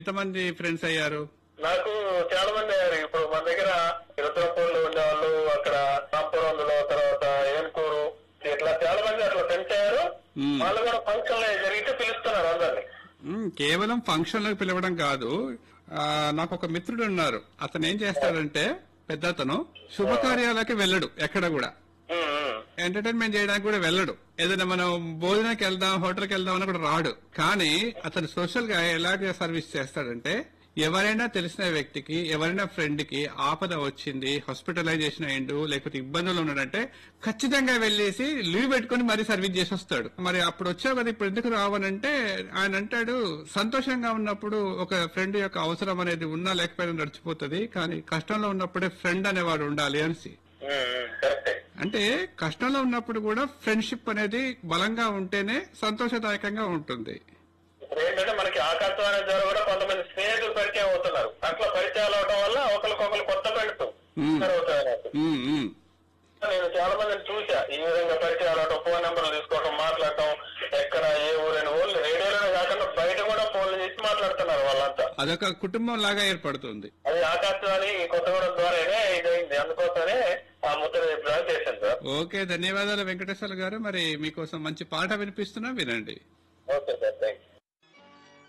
ఎంతమంది ఫ్రెండ్స్ అయ్యారు నాకు చాలా మంది అయ్యారు ఇప్పుడు మన దగ్గర రుద్రపూర్లో ఉండేవాళ్ళు అక్కడ రాంపురంలో తర్వాత ఏన్కూరు ఇట్లా చాలా మంది అట్లా ఫ్రెండ్స్ అయ్యారు మ్మ్. వాళ్ళు కూడా ఫంక్షన్ జరిగితే పిలుస్తున్నారు అందరినీ మ్మ్, కేవలం ఫంక్షన్లకు పిలవడం కాదు ఆ, నాకు ఒక మిత్రుడు ఉన్నారు అతను ఏం చేస్తాడంటే పెద్ద అతను శుభకార్యాలకి వెళ్ళడు ఎక్కడ కూడా మ్మ్, మ్మ్. ఎంటర్టైన్మెంట్ చేయడానికి కూడా వెళ్ళడు ఏదైనా మనం భోజనానికి వెళ్దాం హోటల్కి వెళ్దాం అని కూడా రాడు కానీ అతను సోషల్ గా ఎలాగ సర్వీస్ చేస్తాడంటే ఎవరైనా తెలిసిన వ్యక్తికి ఎవరైనా ఫ్రెండ్ కి ఆపద వచ్చింది హాస్పిటలైజేషన్ అయిండు లేకపోతే ఇబ్బందులు ఉన్నాడంటే ఖచ్చితంగా వెళ్ళేసి లీవ్ పెట్టుకుని మరీ సర్వీస్ చేసి వస్తాడు మరి అప్పుడు వచ్చావు కదా ఇప్పుడు ఎందుకు రావనంటే ఆయన అంటాడు సంతోషంగా ఉన్నప్పుడు ఒక ఫ్రెండ్ యొక్క అవసరం అనేది ఉన్నా లేకపోయినా నడిచిపోతుంది కానీ కష్టంలో ఉన్నప్పుడే ఫ్రెండ్ అనేవాడు ఉండాలి అనేసి మ్మ్, మ్మ్. కరెక్టే అంటే కష్టంలో ఉన్నప్పుడు కూడా ఫ్రెండ్షిప్ అనేది బలంగా ఉంటేనే సంతోషదాయకంగా ఉంటుంది ఇప్పుడు ఏంటంటే మనకి ఆకాశవాణి ద్వారా కూడా కొంతమంది స్నేహితులు పరిచయం అవుతున్నారు అట్లా పరిచయాలు అవడం వల్ల ఒకరికొకరు కొత్త ఫ్రెండ్స్ మ్మ్. అవుతాయి నాకు ఉమ్, ఉమ్. నేను చాలా మందిని చూసా ఈ విధంగా పరిచయాలు అవడం ఫోన్ నెంబర్లు తీసుకోవడం మాట్లాడటం ఎక్కడ ఏ ఊరైన ఓన్లీ రేడియోలోనే కాకుండా బయట కూడా ఫోన్లు చేసి మాట్లాడుతున్నారు వాళ్ళంతా అదొక కుటుంబం లాగా ఏర్పడుతుంది అది ఆకాశవాణి కొత్తగూడెం ద్వారానే ఇదైంది అందుకోసమే ఆ ముద్ర డ్రా చేశాను సార్ ఓకే ధన్యవాదాలు వెంకటేశ్వర గారు మరి మీకోసం మంచి పాట వినిపిస్తున్నా వినండి ఓకే సార్ థ్యాంక్ యూ